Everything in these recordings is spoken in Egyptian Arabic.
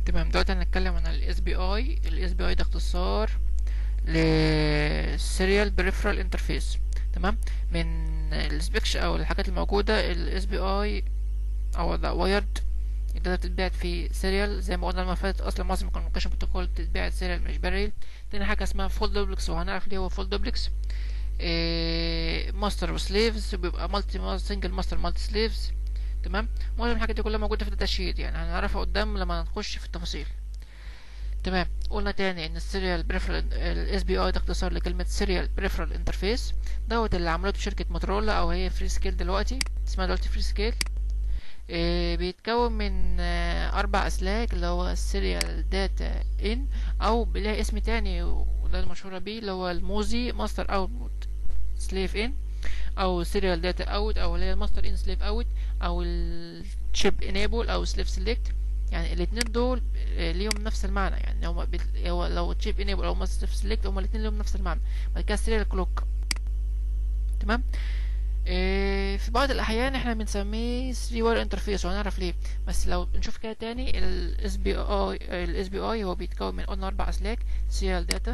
تمام دلوقتي هنتكلم عن الاس بي اي الاس بي اي ده اختصار للسيريال بريفرال انترفيس تمام من السبيكش او الحاجات الموجوده الاس بي اي او ده وايرد الداتا بتتبعت في سيريال زي ما قلنا المره اللي فاتت اصلا معظم الكوميونيكيشن بروتوكول بتتبعت سيريال مش باريل تاني حاجه اسمها فول دوبلكس وهنعرف ليه هو فول دوبلكس ماستر وسليفز بيبقى مالتي سنجل ماستر مالتي سليفز تمام معظم الحاجات دي كلها موجوده في الداتا شيت يعني هنعرفها قدام لما نخش في التفاصيل تمام قلنا تاني ان السيريال بريفرال الاس بي اي ده اختصار لكلمه سيريال بريفرال انترفيس دوت اللي عملته شركه موتورولا او هي فري سكيل دلوقتي اسمها دلوقتي فري سكيل إيه بيتكون من آه اربع اسلاك اللي هو السيريال داتا ان او بيلاقي اسم تاني وده المشهوره بيه اللي هو الموزي ماستر اوتبوت سليف ان او سيريال داتا اوت او اللي هي الماستر ان سليف اوت او الشيب انيبل او سليف سيلكت يعني الاثنين دول ليهم نفس المعنى يعني هو, بت... هو لو تشيب انيبل او ماستر سيلكت هما الاثنين ليهم نفس المعنى بعد كده سيريال كلوك تمام إيه في بعض الاحيان احنا بنسميه 3 واير انترفيس وهنعرف ليه بس لو نشوف كده تاني الاس بي اي الاس بي اي هو بيتكون من قلنا اربع اسلاك سيريال داتا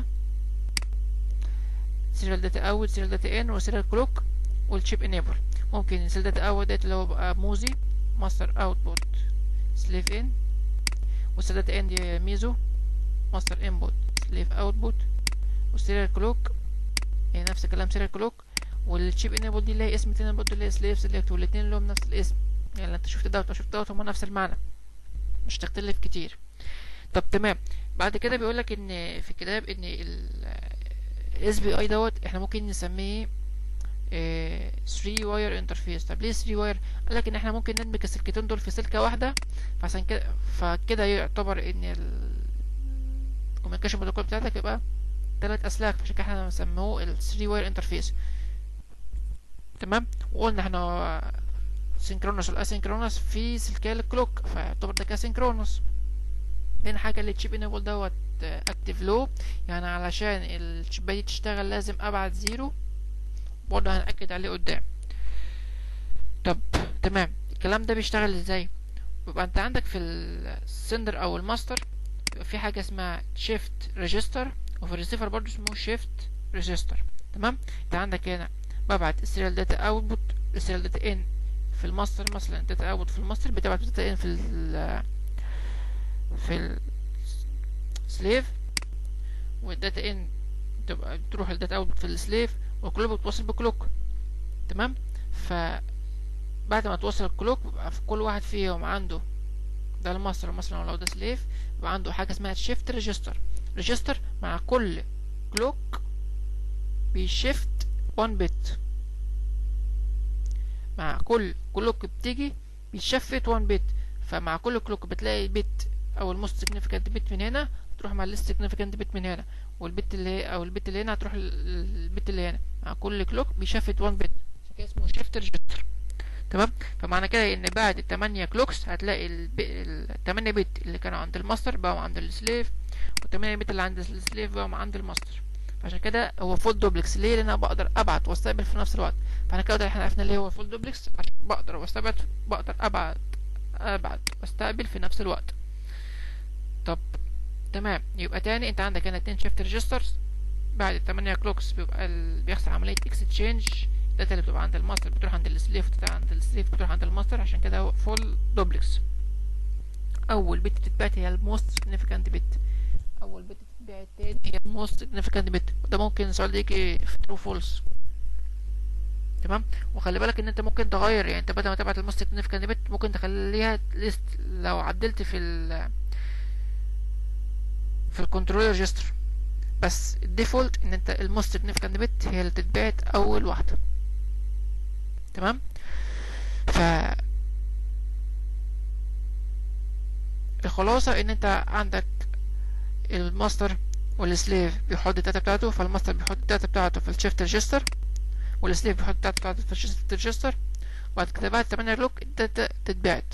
سيريال داتا اوت سيريال داتا ان وسيريال كلوك والشيب انيبل ممكن السيريال داتا اوت داتا اللي هو بقى موزي ماستر اوتبوت سليف ان والسيريال داتا ان دي ميزو ماستر انبوت سليف اوتبوت والسيريال كلوك يعني نفس الكلام سيريال كلوك والشيب انيبل دي اللي هي اسم تاني برضه اللي هي سليف سيلكت والاتنين لهم نفس الاسم يعني انت شفت دوت وشفت دوت هما نفس المعنى مش تختلف كتير طب تمام بعد كده بيقولك ان في الكتاب ان الاس بي اي دوت احنا ممكن نسميه 3 واير انترفيس طب ليه 3 واير قالك ان احنا ممكن ندمج السلكتين دول في سلكه واحده فعشان كده فكده يعتبر ان الكوميونيكيشن بروتوكول بتاعتك يبقى ثلاث اسلاك عشان كده احنا بنسموه ال 3 واير انترفيس تمام وقلنا احنا سينكرونس والاسينكرونس في سلكيه للكلوك فيعتبر ده كاسينكرونس تاني حاجه اللي تشيب انيبل دوت اكتيف لو يعني علشان الشبايه دي تشتغل لازم ابعت زيرو برضه هنأكد عليه قدام طب تمام الكلام ده بيشتغل ازاي بيبقى انت عندك في السندر او الماستر بيبقى في حاجه اسمها شيفت ريجستر وفي الريسيفر برضه اسمه شيفت ريجستر تمام انت عندك هنا ببعت السيريال داتا اوتبوت السيريال داتا ان في الماستر مثلا داتا اوتبوت في الماستر بتبعت داتا ان في ال في السليف والداتا ان تبقى بتروح الداتا اوتبوت في السليف والكلوك بتوصل بكلوك تمام ف بعد ما توصل الكلوك بيبقى في كل واحد فيهم عنده ده الماستر مثلا لو ده سليف بيبقى عنده حاجه اسمها شيفت ريجستر ريجستر مع كل كلوك بيشيفت 1 بت مع كل كلوك بتيجي بيشفت 1 بت فمع كل كلوك بتلاقي بت او الموست سيجنيفيكانت بت من هنا تروح مع الليست سيجنيفيكانت بت من هنا والبت اللي هي او البت اللي هنا هتروح البت اللي هنا مع كل كلوك بيشفت 1 بت عشان كده اسمه شيفت ريجستر تمام فمعنى كده ان بعد التمانية كلوكس هتلاقي التمانية بت اللي كانوا عند الماستر بقوا عند السليف والتمانية بت اللي عند السليف بقوا عند الماستر عشان كده هو فول دوبلكس ليه لان انا بقدر ابعت واستقبل في نفس الوقت فاحنا كده احنا عرفنا ليه هو فول دوبلكس عشان بقدر واستقبل بقدر ابعت ابعت واستقبل في نفس الوقت طب تمام يبقى تاني انت عندك هنا اتنين شيفت ريجسترز بعد التمانية كلوكس بيبقى ال... بيحصل عملية اكستشينج الداتا اللي بتبقى عند الماستر بتروح عند السليف وتبقى عند السليف بتروح عند الماستر عشان كده هو فول دوبلكس اول بت بتتبعت هي الموست سيجنيفيكانت بت اول بت بتتباع التاني هي الموست سيجنيفيكانت بت وده ممكن سؤال يجي في ترو فولس تمام وخلي بالك ان انت ممكن تغير يعني انت بدل ما تبعت الموست سيجنيفيكانت بت ممكن تخليها ليست لو عدلت في ال في الكنترول ريجستر بس الديفولت ان انت الموست سيجنيفيكانت بت هي اللي تتبعت اول واحده تمام ف الخلاصه ان انت عندك الماستر والسليف بيحط الداتا بتاعته فالماستر بيحط الداتا بتاعته في الشيفت ريجستر والسليف بيحط الداتا بتاعته في الشيفت ريجستر وبعد كده بعد 8 كلوك الداتا تتبعت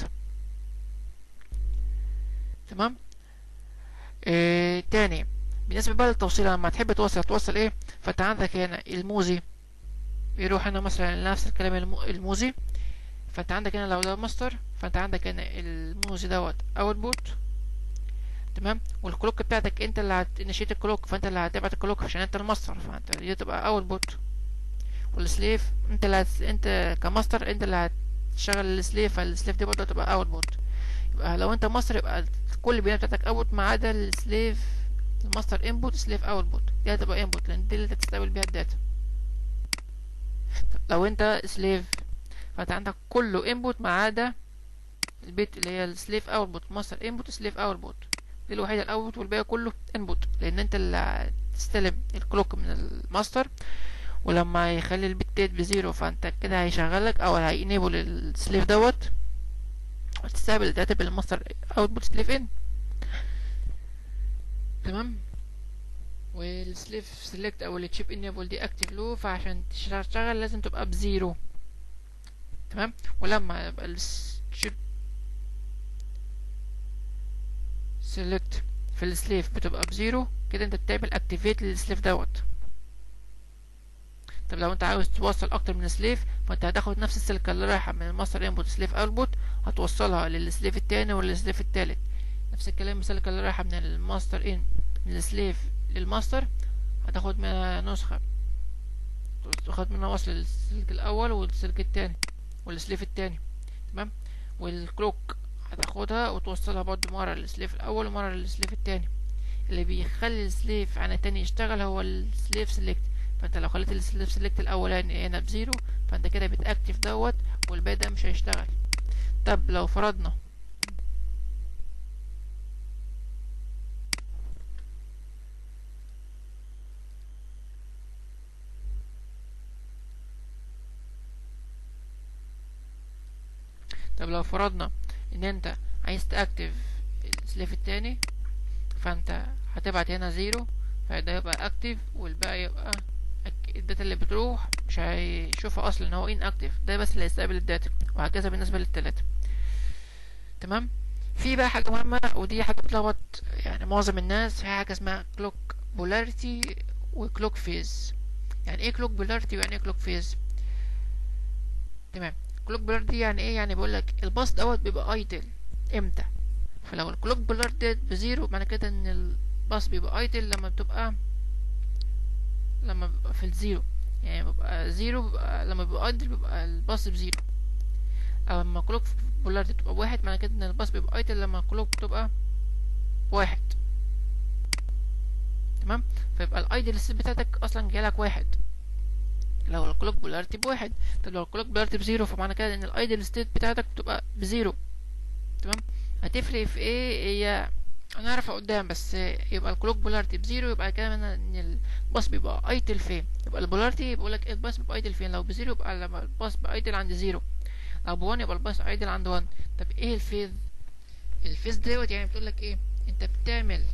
تمام إيه تاني بالنسبة بقى للتوصيل لما تحب توصل توصل ايه فانت عندك هنا الموزي يروح هنا مثلا نفس الكلام الموزي فانت عندك هنا لو ده ماستر فانت عندك هنا الموزي دوت اوتبوت تمام والكلوك بتاعتك انت اللي هتنشيت الكلوك فانت اللي هتبعت الكلوك عشان انت الماستر فانت دي تبقى اوتبوت والسليف انت اللي هت... انت كماستر انت اللي هتشغل السليف فالسليف دي برضه هتبقى اوتبوت يبقى لو انت ماستر يبقى كل البيانات بتاعتك اوت ما عدا السليف الماستر انبوت سليف اوتبوت دي هتبقى انبوت لان دي اللي انت تستقبل بيها الداتا لو انت سليف فانت عندك كله انبوت ما عدا البيت اللي هي السليف اوتبوت ماستر انبوت سليف اوتبوت دي الوحيده الاوتبوت والباقي كله انبوت لان انت اللي هتستلم الكلوك من الماستر ولما يخلي البيت ديت بزيرو فانت كده هيشغلك او هينيبل السليف دوت وتستقبل الداتا بالماستر اوتبوت سليف ان تمام والسليف سيلكت او التشيب انيبل دي اكتف لو فعشان تشتغل لازم تبقى بزيرو تمام ولما يبقى الشيب سيلكت في السليف بتبقى بزيرو كده انت بتعمل اكتيفيت للسليف دوت طب لو انت عاوز توصل اكتر من سليف فانت هتاخد نفس السلكه اللي رايحه من الماستر انبوت سليف اوتبوت هتوصلها للسليف التاني والسليف التالت نفس الكلام السلكه اللي رايحه من الماستر ان من السليف للماستر هتاخد منها نسخه تاخد منها وصل للسلك الاول والسلك التاني والسليف التاني تمام والكلوك هتاخدها وتوصلها برضه مرة للسليف الأول ومرة للسليف التاني اللي بيخلي السليف عن التاني يشتغل هو السليف سيلكت فانت لو خليت السليف سيلكت الأولاني هنا بزيرو فانت كده بتأكتف دوت والباقي ده مش هيشتغل طب لو فرضنا طب لو فرضنا ان انت عايز تاكتف السليف التاني فانت هتبعت هنا زيرو فده يبقى اكتف والباقي يبقى الداتا اللي بتروح مش هيشوفها اصلا ان هو ان اكتف ده بس اللي هيستقبل الداتا وهكذا بالنسبه للتلاته تمام في بقى حاجه مهمه ودي حاجه بتلخبط يعني معظم الناس في حاجه اسمها كلوك بولاريتي وكلوك فيز يعني ايه كلوك بولاريتي ويعني ايه كلوك فيز تمام كلوك بلار دي يعني ايه يعني بيقول لك الباص دوت بيبقى ايدل امتى فلو الكلوك بلار ديت بزيرو معنى كده ان الباص بيبقى ايدل لما بتبقى لما بيبقى في الزيرو يعني بيبقى زيرو بيبقى لما بيبقى ايدل بيبقى الباص بزيرو او لما كلوك بولار دي بتبقى واحد معنى كده ان الباص بيبقى ايدل لما الكلوك بتبقى واحد تمام فيبقى الايدل ستيت بتاعتك اصلا جايلك واحد لو الكلوك بولاريتي بواحد طب لو الكلوك بولاريتي بزيرو فمعنى كده ان الايدل ستيت بتاعتك بتبقى بزيرو تمام هتفرق في ايه هي هنعرفها قدام بس يبقى الكلوك بولاريتي بزيرو يبقى كده ان الباص بيبقى ايتل فين يبقى البولاريتي بيقول لك الباص بيبقى ايتل فين لو بزيرو يبقى لما الباص بيبقى ايتل عند زيرو لو بوان يبقى الباص ايتل عند وان طب ايه الفيز الفيز دوت يعني بتقول لك ايه انت بتعمل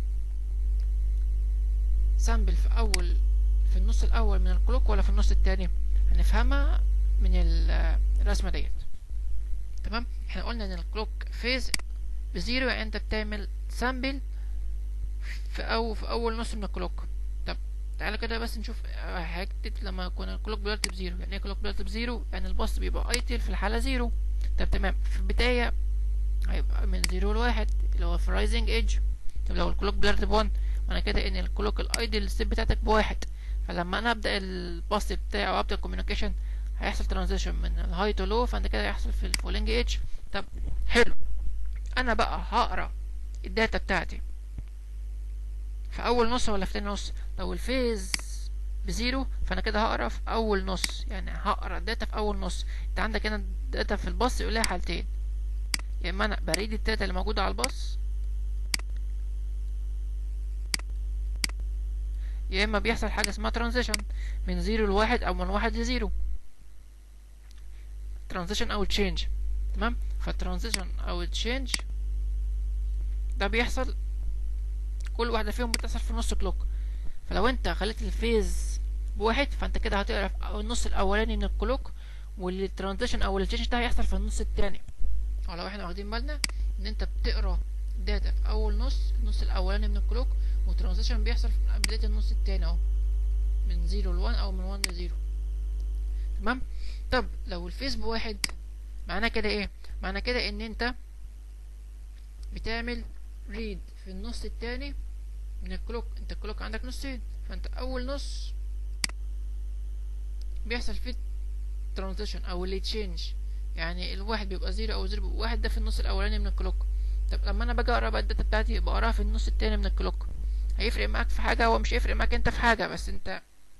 سامبل في اول في النص الاول من الكلوك ولا في النص التاني هنفهمها من الرسمه ديت تمام احنا قلنا ان الكلوك فيز بزيرو يعني انت بتعمل سامبل في او في اول نص من الكلوك طب تعالى كده بس نشوف حته لما يكون الكلوك بلارت بزيرو يعني ايه كلوك بلارت بزيرو يعني الباص بيبقى ايتل في الحاله زيرو طب تمام في البدايه هيبقى من زيرو لواحد اللي هو في رايزنج ايدج طب لو الكلوك بلارت بون معنى كده ان الكلوك الايدل ستيب بتاعتك بواحد فلما انا ابدا الباص بتاعي او ابدا الكوميونيكيشن هيحصل ترانزيشن من الهاي تو لو فانت كده هيحصل في الفولينج ايدج طب حلو انا بقى هقرا الداتا بتاعتي في اول نص ولا في تاني نص لو الفيز بزيرو فانا كده هقرا في اول نص يعني هقرا الداتا في اول نص انت عندك هنا الداتا في الباص يقول لها حالتين يا اما انا بريد الداتا اللي موجوده على الباص يا اما بيحصل حاجه اسمها ترانزيشن من زيرو لواحد او من واحد لزيرو ترانزيشن او تشينج تمام فالترانزيشن او التشينج ده بيحصل كل واحده فيهم بتحصل في نص كلوك فلو انت خليت الفيز بواحد فانت كده هتقرا في النص الاولاني من الكلوك والترانزيشن او التشينج ده هيحصل في النص التاني او لو احنا واخدين بالنا ان انت بتقرا داتا في اول نص النص الاولاني من الكلوك وترانزيشن بيحصل في بداية النص التاني اهو من زيرو لوان او من وان لزيرو تمام طب لو الفيس بواحد معناه كده ايه معناه كده ان انت بتعمل ريد في النص التاني من الكلوك انت الكلوك عندك نصين فانت اول نص بيحصل فيه ترانزيشن او اللي تشينج يعني الواحد بيبقى زيرو او زيرو بيبقى واحد ده في النص الاولاني من الكلوك طب لما انا باجي اقرا بقى الداتا بتاعتي بقراها في النص التاني من الكلوك هيفرق معاك في حاجه هو مش هيفرق معاك انت في حاجه بس انت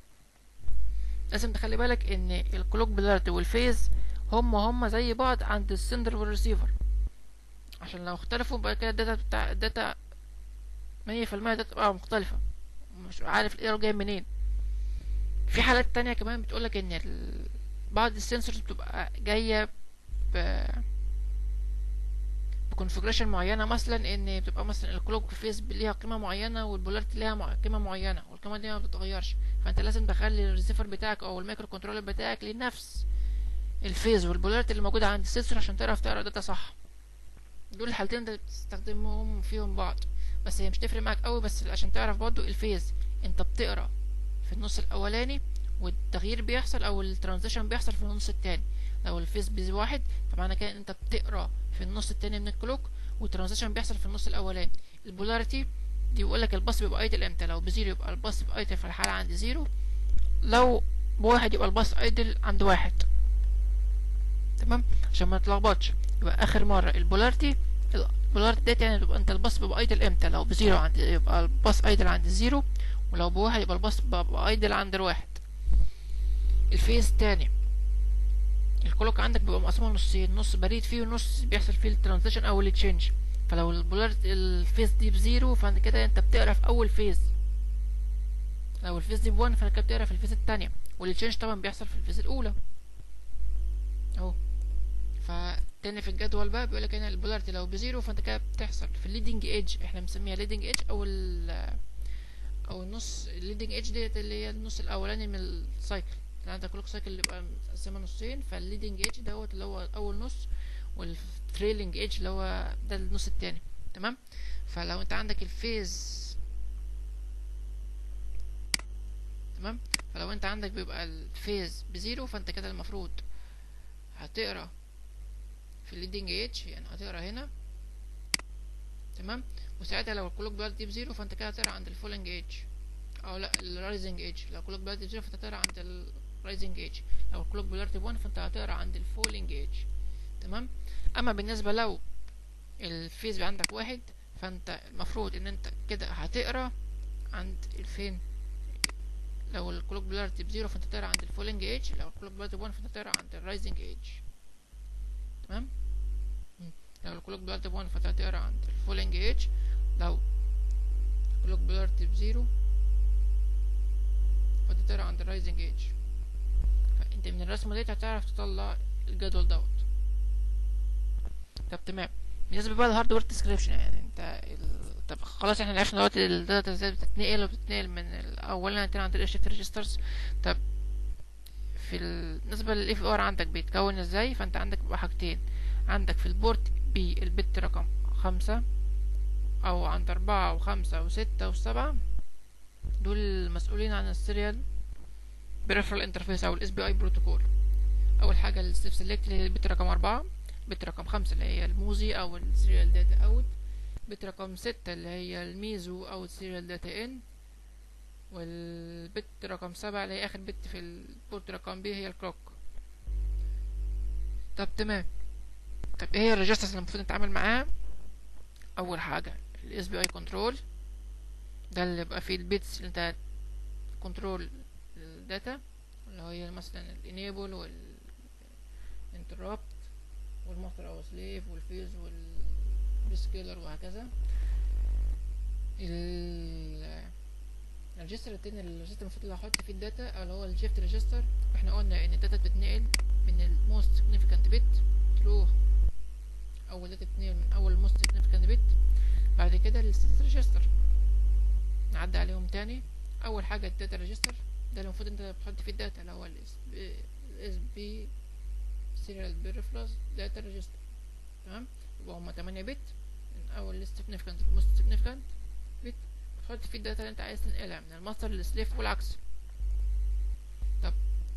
لازم تخلي بالك ان الكلوك بلارت والفيز هم هم زي بعض عند السندر والريسيفر عشان لو اختلفوا بقى كده الداتا بتاع الداتا مية في المية داتا تبقى مختلفة مش عارف الايرور جاي منين في حالات تانية كمان بتقولك ان ال... بعض السنسورز بتبقى جاية ب بكونفجريشن معينة مثلا ان بتبقى مثلا الكلوك فيس ليها قيمة معينة والبولاريتي ليها مع... قيمة معينة والقيمة دي ما بتتغيرش فانت لازم تخلي الريسيفر بتاعك او المايكرو كنترولر بتاعك لنفس الفيز والبولاريتي اللي موجودة عند السنسور عشان تعرف تقرا داتا صح دول الحالتين انت بتستخدمهم فيهم بعض بس هي مش تفرق معاك قوي بس عشان تعرف برضو الفيز انت بتقرا في النص الاولاني والتغيير بيحصل او الترانزيشن بيحصل في النص التاني لو الفيز بيز واحد فمعنى كده انت بتقرا في النص التاني من الكلوك والترانزيشن بيحصل في النص الاولاني البولاريتي دي بيقول لك الباص بيبقى ايدل امتى لو بزيرو يبقى الباص بيبقى ايدل في الحاله عند زيرو لو بواحد يبقى الباص ايدل عند واحد تمام عشان ما تتلخبطش يبقى اخر مره البولاريتي البولاريتي ديت يعني يبقى انت الباص بيبقى ايدل امتى لو بزيرو عند يبقى الباص ايدل عند الزيرو ولو بواحد يبقى الباص بيبقى ايدل عند الواحد الفيز التاني الكلوك عندك بيبقى مقسوم نصين نص بريد فيه ونص بيحصل فيه الترانزيشن او التشينج فلو البولاريتي الفيز دي بزيرو فانت كده انت بتقرا في اول فيز لو الفيز دي بوان فانت كده بتقرا في الفيز التانية والتشينج طبعا بيحصل في الفيز الاولى اهو فتاني في الجدول بقى بيقولك هنا البولاريتي لو بزيرو فانت كده بتحصل في الليدنج ايدج احنا بنسميها ليدنج ايدج او ال او النص الليدنج ايدج ديت اللي هي النص الاولاني من السايكل يعني عندك كلوك سايكل اللي بيبقى متقسمه نصين فالليدنج ايدج دوت اللي هو اول نص والتريلينج ايدج اللي هو ده النص التاني تمام فلو انت عندك الفيز تمام فلو انت عندك بيبقى الفيز بزيرو فانت كده المفروض هتقرا في الليدنج ايدج يعني هتقرا هنا تمام وساعتها لو الكلوك بلاد بزيرو فانت كده هتقرا عند الفولنج ايدج او لا الرايزنج ايدج لو الكلوك بلاد بزيرو فانت هتقرا عند الرايزنج ايدج لو الكلوك بلاد بوان فانت هتقرا عند الفولنج ايدج تمام اما بالنسبه لو الفيز عندك واحد فانت المفروض ان انت كده هتقرا عند الفين لو الكلوك بلارتي بزيرو فانت تقرا عند الفولنج ايدج لو الكلوك بلارتي بوان فانت تقرا عند الرايزنج ايدج تمام لو الكلوك بلارتي بوان فانت هتقرا عند الفولنج ايدج لو الكلوك بلارتي بزيرو فانت تقرا عند الرايزنج ايدج فانت من الرسمه ديت هتعرف تطلع الجدول دوت طب تمام بالنسبه بقى للهاردوير ديسكريبشن يعني انت ال... طب خلاص احنا عرفنا دلوقتي الداتا ازاي بتتنقل وبتتنقل من اولا عن طريق الشيفت ريجسترز طب في ال... بالنسبه للاف ار عندك بيتكون ازاي فانت عندك بقى حاجتين عندك في البورت بي البت رقم خمسة او عند اربعة وخمسة وستة وسبعة دول المسؤولين عن السيريال بريفرال انترفيس او الاس بي اي بروتوكول اول حاجه الستيب سيلكت اللي هي البت رقم أربعة بت رقم خمسة اللي هي الموزي او السيريال داتا اوت بت رقم ستة اللي هي الميزو او السيريال داتا ان والبت رقم سبعة اللي هي اخر بت في البورت رقم بي هي الكلوك طب تمام طب ايه هي الريجسترز اللي المفروض نتعامل معاها اول حاجه الاس بي اي كنترول ده اللي يبقى فيه البيتس اللي انت كنترول الداتا اللي هي مثلا الانيبل والانتربت والماستر او سليف والفيز والبسكيلر وهكذا الريجستر التاني الريجستر المفروض اللي هحط فيه الداتا اللي هو الشيفت ريجستر احنا قلنا ان الداتا بتتنقل من الموست significant بت تروح اول داتا بتتنقل من اول موست significant بت بعد كده للستيت ريجستر نعدي عليهم تاني اول حاجه الداتا ريجستر ده المفروض انت بتحط فيه الداتا اللي هو الاس بي سيريال بريفرنس داتا ريجستر تمام يبقى هما 8 بت من اول significant لموست significant بت بتحط فيه الداتا اللي انت عايز تنقلها من الماستر للسليف والعكس طب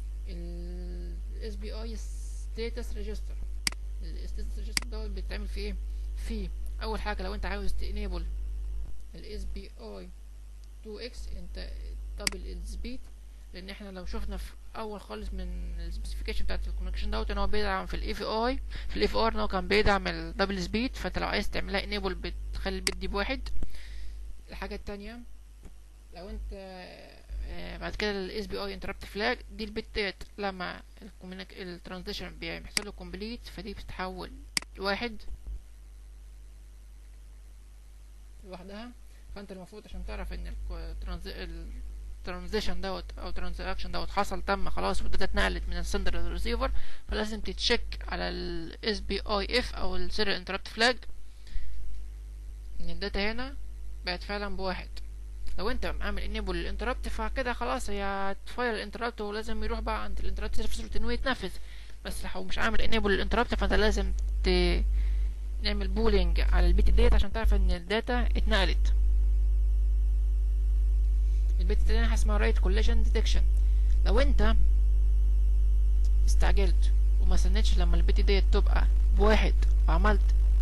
ال SBI status register ال status register دوت بيتعمل فيه ايه في اول حاجه لو انت عاوز تانيبل الاس بي اي 2 اكس انت دبل السبيد لان احنا لو شفنا في اول خالص من السبيسيفيكيشن بتاعت الكونكشن دوت ان هو بيدعم في الاي في اي في الاي في ار ان هو كان بيدعم الدبل سبيد فانت لو عايز تعملها انيبل بتخلي البيت دي بواحد الحاجه التانية لو انت آه، بعد كده الاس بي اي انتربت فلاج دي البيت ديت لما الترانزيشن بيحصل له كومبليت فدي بتتحول واحد لوحدها فانت المفروض عشان تعرف ان الترانزيشن دوت او ترانزاكشن دوت حصل تم خلاص والداتا اتنقلت من السندر للريسيفر فلازم تتشيك على الاس بي اي اف او السيريال انتربت فلاج ان الداتا هنا بقت فعلا بواحد لو انت عامل انيبل للانتربت فكده خلاص هي هتفاير الانتربت ولازم يروح بقى عند الانتربت سيرفيس روتين ويتنفذ بس لو مش عامل انيبل للانتربت فانت لازم ت... نعمل بولينج على البيت ديت عشان تعرف ان الداتا اتنقلت البيت التاني اسمها رايت كوليجن ديتكشن لو انت استعجلت وما استنيتش لما البيت ديت تبقى بواحد وعملت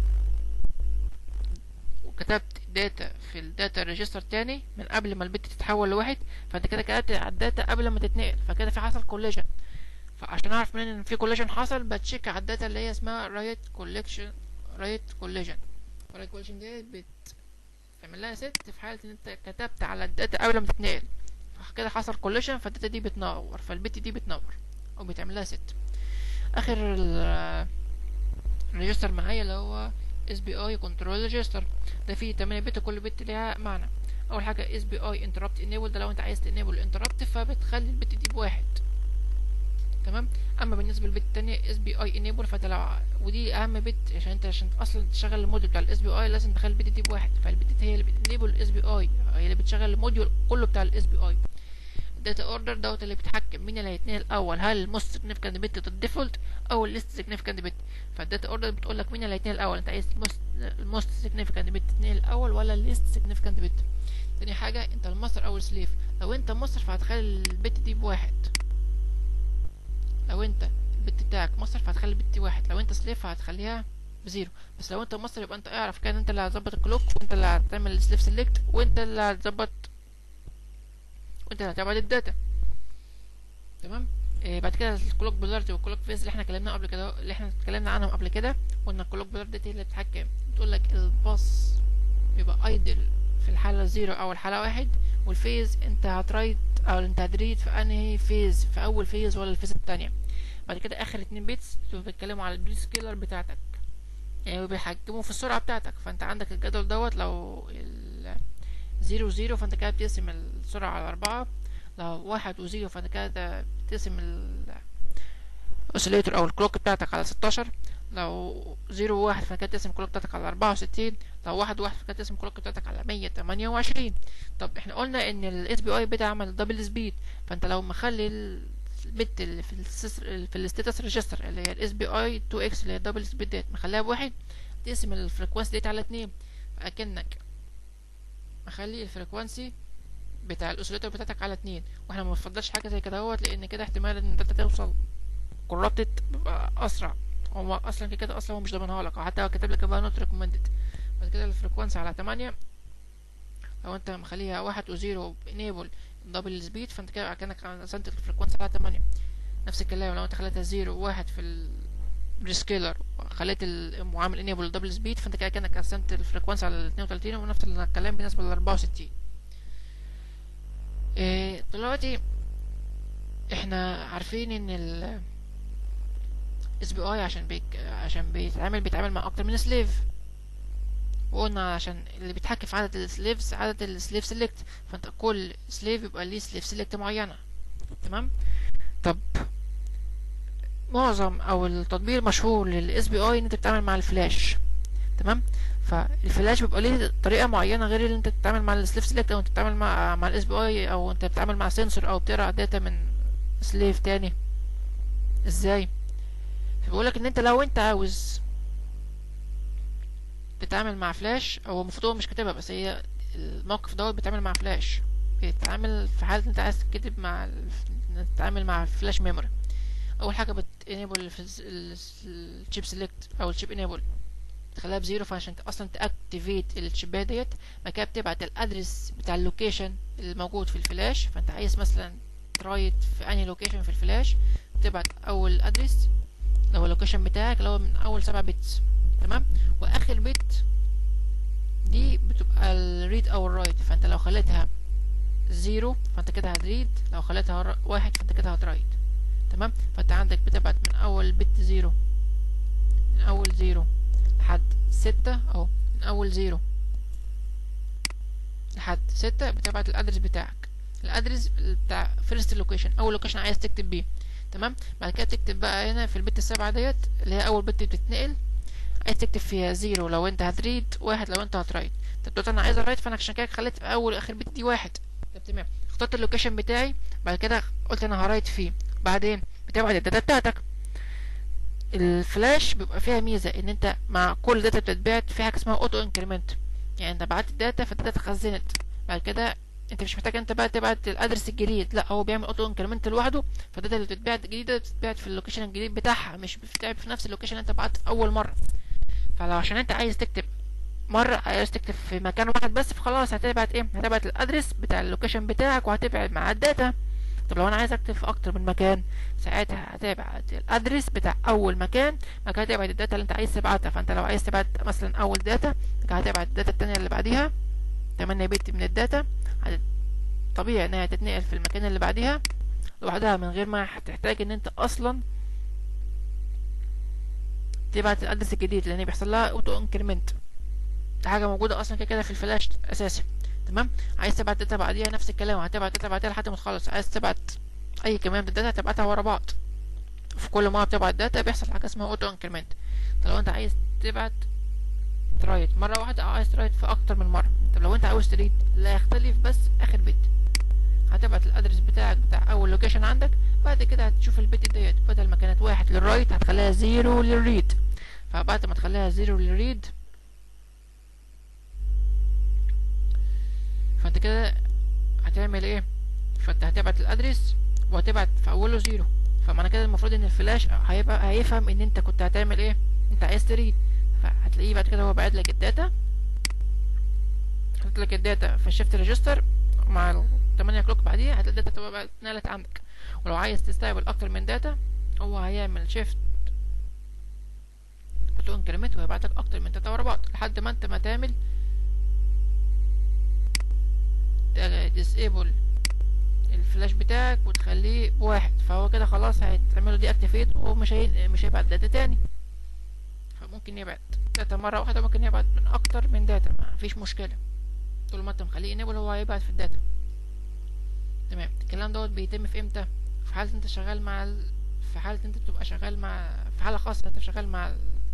وكتبت داتا في الداتا ريجستر تاني من قبل ما البت تتحول لواحد فانت كده كتبت على الداتا قبل ما تتنقل فكده في حصل كوليجن فعشان اعرف منين ان في كوليجن حصل بتشيك على الداتا اللي هي اسمها رايت كوليكشن رايت كوليجن رايت كوليجن دي بت تعمل لها ست في حاله ان انت كتبت على الداتا قبل ما تتنقل فكده حصل كوليجن فالداتا دي بتنور فالبت دي بتنور او بتعمل لها ست اخر الريجستر معايا اللي هو اس بي اي كنترول ريجستر ده فيه 8 بت كل بت ليها معنى اول حاجه اس بي اي انتربت انيبل ده لو انت عايز تانيبل الانتربت فبتخلي البت دي بواحد تمام اما بالنسبه للبت التانية اس بي اي انيبل فانت لو ودي اهم بت عشان انت عشان اصلا تشغل الموديول بتاع الاس بي اي لازم تخلي البت دي بواحد فالبت هي اللي بتنيبل الاس بي اي هي اللي بتشغل الموديول كله بتاع الاس بي اي الداتا اوردر دوت اللي بيتحكم مين اللي هيتنقل الاول هل الموست سيجنيفيكانت بت الديفولت او الليست سيجنيفيكانت بت فالداتا اوردر بتقول لك مين اللي هيتنقل الاول انت عايز الموست سيجنيفيكانت بت تتنقل الاول ولا الليست سيجنيفيكانت بت تاني حاجه انت الماستر او السليف لو انت ماستر فهتخلي البت دي بواحد لو انت البت بتاعك ماستر فهتخلي البت دي واحد لو انت سليف فهتخليها بزيرو بس لو انت ماستر يبقى انت اعرف كان انت اللي هتظبط الكلوك وانت اللي هتعمل السليف سيلكت وانت اللي هتظبط وانت اللي هتبعت الداتا تمام إيه بعد كده الكلوك بولارتي والكلوك فيز اللي احنا اتكلمنا قبل كده اللي احنا اتكلمنا عنهم قبل كده قلنا الكلوك بولارتي دي اللي بتتحكم بتقول لك الباص بيبقى ايدل في الحالة زيرو او الحالة واحد والفيز انت هترايت او انت هتريد في انهي فيز في اول فيز ولا الفيز التانية بعد كده اخر اتنين بيتس بيتكلموا على البري سكيلر بتاعتك يعني بيحكموا في السرعة بتاعتك فانت عندك الجدول دوت لو ال زيرو زيرو فانت كده بتقسم السرعة على أربعة لو واحد وزيرو فانت كده بتقسم الأوسيليتور أو الكلوك بتاعتك على ستاشر لو زيرو واحد فانت كده تقسم الكلوك بتاعتك على أربعة وستين لو واحد واحد فانت كده تقسم الكلوك بتاعتك على مية تمانية وعشرين طب احنا قلنا ان ال SPI بتعمل دبل سبيد فانت لو مخلي البت اللي في السيس- في الستاتس ريجستر اللي هي الاس بي اي 2 اكس اللي هي دبل سبيد ديت مخليها بواحد تقسم الفريكوانسي ديت على اتنين فاكنك مخلي الفريكوانسي بتاع الاوسيليتور بتاعتك على اتنين واحنا ما بنفضلش حاجه زي كده اهوت لان كده احتمال ان الداتا توصل كورابتد بيبقى اسرع هو اصلا كده كده اصلا هو مش ضامنها لك او حتى هو كاتب لك بقى نوت ريكومندد بعد كده الفريكوانسي على تمانية لو انت مخليها واحد وزيرو انيبل دبل سبيد فانت كده كانك قسمت الفريكوانسي على تمانية نفس الكلام لو انت خليتها زيرو واحد في البريسكيلر خليت المعامل انيبل دبل سبيد فانت كده كانك قسمت الفريكوانسي على 32 ونفس الكلام بالنسبه لل 64 إيه دلوقتي احنا عارفين ان ال اس بي اي عشان بيك عشان بيتعامل بيتعامل مع اكتر من سليف وقلنا عشان اللي بيتحكم في عدد السليفز عدد السليف سيلكت فانت كل سليف يبقى ليه سليف سيلكت معينه تمام طب معظم او التطبيق المشهور للاس بي اي ان انت بتتعامل مع الفلاش تمام فالفلاش بيبقى ليه طريقه معينه غير اللي انت بتتعامل مع السليف سيلكت او انت بتتعامل مع مع الاس بي اي او انت بتتعامل مع سنسور او بتقرا داتا من سليف تاني ازاي بيقولك ان انت لو انت عاوز تتعامل مع فلاش او المفروض هو مش كاتبها بس هي الموقف دوت بيتعامل مع فلاش بيتعامل في حالة انت عايز تكتب مع ال- تتعامل مع فلاش ميموري اول حاجة بت enable الشيب سيلكت او الشيب enable تخليها بزيرو فعشان اصلا تاكتيفيت الشبايه ديت بعد كده بتبعت الادرس بتاع اللوكيشن الموجود في الفلاش فانت عايز مثلا ترايت في انهي لوكيشن في الفلاش تبعت اول ادرس اللي هو اللوكيشن بتاعك اللي هو من اول سبعة بت تمام واخر بت دي بتبقى الريد او الرايت فانت لو خليتها زيرو فانت كده هتريد لو خليتها واحد فانت كده هترايت تمام فانت عندك بتبعت من اول بت زيرو من اول زيرو لحد ستة او من اول زيرو لحد ستة بتبعت الادرس بتاعك الادرس بتاع فيرست لوكيشن اول لوكيشن عايز تكتب بيه تمام بعد كده تكتب بقى هنا في البت السبعة ديت اللي هي اول بت بتتنقل عايز تكتب فيها زيرو لو انت هتريد واحد لو انت هترايت طب دلوقتي انا عايز ارايت فانا عشان كده خليت في اول واخر بت دي واحد طب تمام اخترت اللوكيشن بتاعي بعد كده قلت انا هرايت فيه بعدين بتبعت الداتا بتاعتك الفلاش بيبقى فيها ميزه ان انت مع كل داتا بتتبعت في حاجه اسمها اوتو انكريمنت يعني انت بعت الداتا فالداتا اتخزنت بعد كده انت مش محتاج انت بقى تبعت الادرس الجديد لا هو بيعمل اوتو انكريمنت لوحده فالداتا اللي بتتبعت الجديده بتتبعت في اللوكيشن الجديد بتاعها مش بتتبعت في نفس اللوكيشن اللي انت بعت اول مره فلو عشان انت عايز تكتب مرة عايز تكتب في مكان واحد بس فخلاص هتبعت ايه هتبعت الادرس بتاع اللوكيشن بتاعك وهتبعت مع الداتا طب لو انا عايز اكتب في اكتر من مكان ساعتها هتبعت الادرس بتاع اول مكان بعد كده هتبعت الداتا اللي انت عايز تبعتها فانت لو عايز تبعت مثلا اول داتا هتبعت الداتا التانية اللي بعديها 8 بت من الداتا طبيعي انها تتنقل في المكان اللي بعديها لوحدها من غير ما هتحتاج ان انت اصلا تبعت الادرس الجديد لان بيحصل لها اوتو انكريمنت دي حاجه موجوده اصلا كده كده في الفلاش اساسي تمام عايز تبعت داتا بعديها نفس الكلام هتبعت داتا بعديها لحد ما تخلص عايز تبعت اي كمان من الداتا هتبعتها ورا بعض في كل مره بتبعت داتا بيحصل حاجه اسمها اوتو انكريمنت طب لو انت عايز تبعت ترايت مره واحده او عايز ترايت في اكتر من مره طب لو انت عاوز تريد لا يختلف بس اخر بت هتبعت الادرس بتاعك بتاع اول لوكيشن عندك بعد كده هتشوف البت ديت بدل ما كانت واحد للرايت هتخليها زيرو للريد فبعد ما تخليها زيرو للريد فانت كده هتعمل ايه فانت هتبعت الادرس وهتبعت في اوله زيرو فمعنى كده المفروض ان الفلاش هيبقى هيفهم ان انت كنت هتعمل ايه انت عايز تريد فهتلاقيه بعد كده هو باعت لك الداتا حاطط لك الداتا في الشيفت ريجستر مع ال 8 كلوك بعديها هتلاقي الداتا تبقى بقى اتنقلت عندك ولو عايز تستقبل اكتر من داتا هو هيعمل شيفت اوتو انكريمنت وهيبعت لك اكتر من داتا ورا بعض لحد ما انت ما تعمل ديسيبل الفلاش بتاعك وتخليه بواحد فهو كده خلاص هيتعمله دي اكتيفيت ومش هي... مش هيبعت داتا تاني فممكن يبعت داتا مرة واحدة ممكن يبعت من أكتر من داتا ما فيش مشكلة طول ما انت مخليه انيبل هو هيبعت في الداتا تمام الكلام دوت بيتم في امتى في حالة انت شغال مع ال... في حالة انت بتبقى شغال مع في حالة خاصة انت شغال مع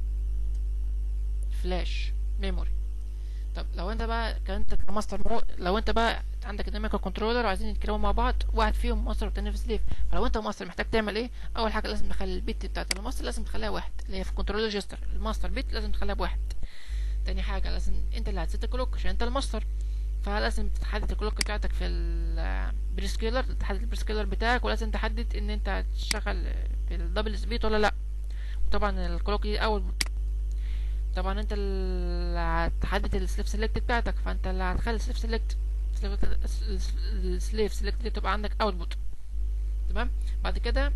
الفلاش ميموري طب لو انت بقى كنت كماستر مو... لو انت بقى عندك اتنين مايكرو كنترولر وعايزين يتكلموا مع بعض واحد فيهم ماستر والتاني في سليف فلو انت ماستر محتاج تعمل ايه اول حاجه لازم تخلي البيت بتاعت الماستر لازم تخليها واحد اللي هي في كنترول ريجستر الماستر بيت لازم تخليها بواحد تاني حاجه لازم انت اللي هتسيت الكلوك عشان انت الماستر فلازم تحدد الكلوك بتاعتك في البريسكيلر تحدد البريسكيلر بتاعك ولازم تحدد ان انت هتشتغل بالدبل سبيد ولا لا وطبعا الكلوك دي اول طبعا انت اللي هتحدد السليف سيلكت بتاعتك فانت اللي هتخلي السليف سيلكت السليف سيلكت دي تبقى عندك اوتبوت تمام بعد كده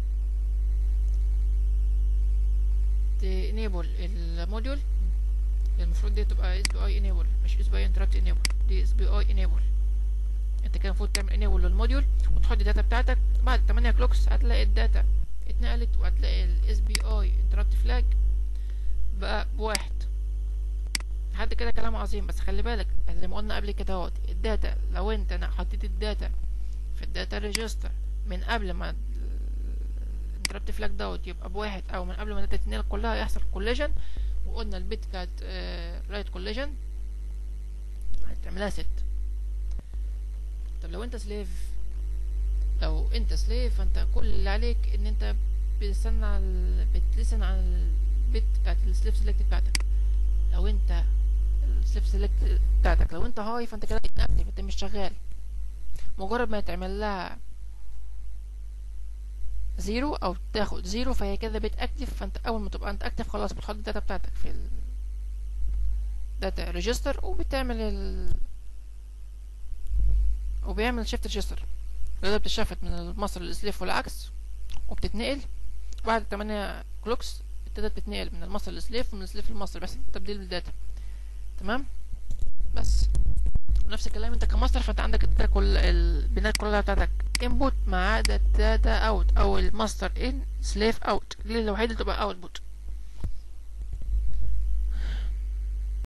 تنيبل الموديول المفروض دي تبقى اس بي اي انيبل مش اس بي اي انتراكت انيبل دي اس بي اي انيبل انت كده المفروض تعمل انيبل للموديول وتحط الداتا بتاعتك بعد 8 كلوكس هتلاقي الداتا اتنقلت وهتلاقي الاس بي اي انتراكت فلاج بقى بواحد لحد كده كلام عظيم بس خلي بالك زي ما قلنا قبل كده اهوت الداتا لو انت انا حطيت الداتا في الداتا ريجستر من قبل ما الانتربت فلاج دوت يبقى بواحد او من قبل ما الداتا تتنقل كلها يحصل كوليجن وقلنا البيت كانت رايت كوليجن هتعملها ست طب لو انت سليف لو انت سليف فانت كل اللي عليك ان انت بتستنى على بتلسن على البيت بتاعت السليف سيلكت بتاعتك لو انت السليف سيلكت بتاعتك لو انت هاي فانت كده انكتف انت مش شغال مجرد ما يتعمل لها زيرو او تاخد زيرو فهي كده بيت اكتف فانت اول ما تبقى انت اكتف خلاص بتحط الداتا بتاعتك في ال... داتا ريجستر وبتعمل ال وبيعمل شيفت ريجستر الداتا بتتشفت من المصدر للسليف والعكس وبتتنقل بعد 8 كلوكس الداتا بتتنقل من المصدر للسليف ومن السليف للمصدر بس تبديل بالداتا تمام بس نفس الكلام انت كمصدر فانت عندك الداتا كل البنات كلها بتاعتك انبوت ما عدا الداتا اوت او الماستر ان سليف اوت دي الوحيده اللي تبقى اوتبوت